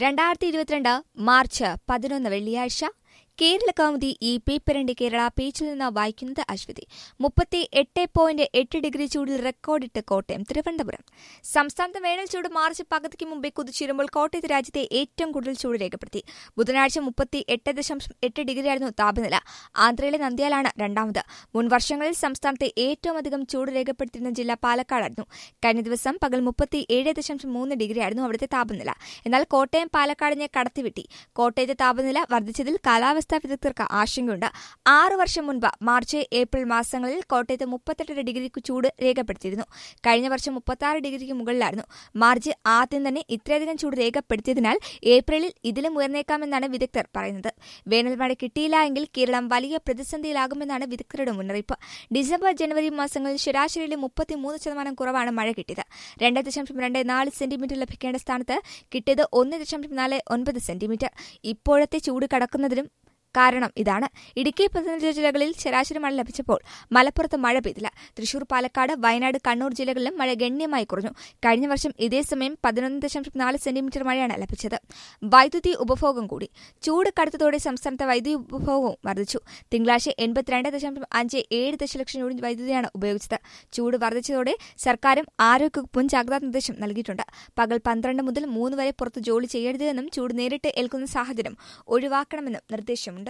രണ്ടായിരത്തി ഇരുപത്തിരണ്ട് മാർച്ച് പതിനൊന്ന് വെള്ളിയാഴ്ച കേരള കൗമുദി ഈ പേപ്പറിന്റെ കേരള പേജിൽ നിന്ന് വായിക്കുന്നത് അശ്വതി മുപ്പത്തി എട്ട് പോയിന്റ് എട്ട് ഡിഗ്രി ചൂടിൽ റെക്കോർഡിട്ട് കോട്ടയം തിരുവനന്തപുരം സംസ്ഥാനത്ത് വേനൽ ചൂട് മാർച്ച് പകുതിക്ക് മുമ്പേ കുതിച്ചുയരുമ്പോൾ കോട്ടയത്ത് രാജ്യത്തെ ഏറ്റവും കൂടുതൽ ചൂട് രേഖപ്പെടുത്തി ബുധനാഴ്ച മുപ്പത്തി എട്ട് ദശാംശം എട്ട് ഡിഗ്രിയായിരുന്നു താപനില ആന്ധ്രയിലെ നന്ദിയാലാണ് രണ്ടാമത് മുൻ വർഷങ്ങളിൽ സംസ്ഥാനത്തെ ഏറ്റവും അധികം ചൂട് രേഖപ്പെടുത്തിയിരുന്ന ജില്ല പാലക്കാടായിരുന്നു കഴിഞ്ഞ ദിവസം പകൽ മുപ്പത്തി ഏഴ് ദശാംശം മൂന്ന് ഡിഗ്രിയായിരുന്നു അവിടുത്തെ താപനില എന്നാൽ കോട്ടയം പാലക്കാടിനെ കടത്തിവിട്ടി കോട്ടയത്തെ താപനില വർദ്ധിച്ചതിൽ കാലാവസ്ഥാ വിദഗ്ധർക്ക് ആശങ്കയുണ്ട് ആറു വർഷം മുൻപ് മാർച്ച് ഏപ്രിൽ മാസങ്ങളിൽ കോട്ടയത്ത് മുപ്പത്തെട്ട് ഡിഗ്രി ചൂട് രേഖപ്പെടുത്തിയിരുന്നു കഴിഞ്ഞ വർഷം മുപ്പത്തി ഡിഗ്രിക്ക് മുകളിലായിരുന്നു മാർച്ച് ആദ്യം തന്നെ ഇത്രയധികം ചൂട് രേഖപ്പെടുത്തിയതിനാൽ ഏപ്രിലിൽ ഇതിലും ഉയർന്നേക്കാമെന്നാണ് വിദഗ്ധർ പറയുന്നത് വേനൽ മഴ കിട്ടിയില്ല എങ്കിൽ കേരളം വലിയ പ്രതിസന്ധിയിലാകുമെന്നാണ് വിദഗ്ധരുടെ മുന്നറിയിപ്പ് ഡിസംബർ ജനുവരി മാസങ്ങളിൽ ശരാശരിയിലെ മുപ്പത്തിമൂന്ന് ശതമാനം കുറവാണ് മഴ കിട്ടിയത് രണ്ട് ദശാംശം രണ്ട് നാല് സെന്റിമീറ്റർ ലഭിക്കേണ്ട സ്ഥാനത്ത് കിട്ടിയത് ഒന്ന് ദശാംശം നാല് ഒൻപത് സെന്റിമീറ്റർ ഇപ്പോഴത്തെ ചൂട് കടക്കുന്നതിനും കാരണം ഇതാണ് ഇടുക്കി പത്തനംതിട്ട ജില്ലകളിൽ ശരാശരി മഴ ലഭിച്ചപ്പോൾ മലപ്പുറത്ത് മഴ പെയ്തില്ല തൃശൂർ പാലക്കാട് വയനാട് കണ്ണൂർ ജില്ലകളിലും മഴ ഗണ്യമായി കുറഞ്ഞു കഴിഞ്ഞ വർഷം ഇതേ സമയം പതിനൊന്ന് ദശാംശം നാല് സെന്റിമീറ്റർ മഴയാണ് ലഭിച്ചത് വൈദ്യുതി ഉപഭോഗം കൂടി ചൂട് കടുത്തതോടെ സംസ്ഥാനത്തെ വൈദ്യുതി ഉപഭോഗവും വർദ്ധിച്ചു തിങ്കളാഴ്ച എൺപത്തിരണ്ട് ദശാംശം അഞ്ച് ഏഴ് ദശലക്ഷം യൂണിറ്റ് വൈദ്യുതിയാണ് ഉപയോഗിച്ചത് ചൂട് വർദ്ധിച്ചതോടെ സർക്കാരും ആരോഗ്യവകുപ്പും ജാഗ്രതാ നിർദ്ദേശം നൽകിയിട്ടുണ്ട് പകൽ പന്ത്രണ്ട് മുതൽ മൂന്ന് വരെ പുറത്ത് ജോലി ചെയ്യരുതെന്നും ചൂട് നേരിട്ട് ഏൽക്കുന്ന സാഹചര്യം ഒഴിവാക്കണമെന്നും നിർദ്ദേശമുണ്ട്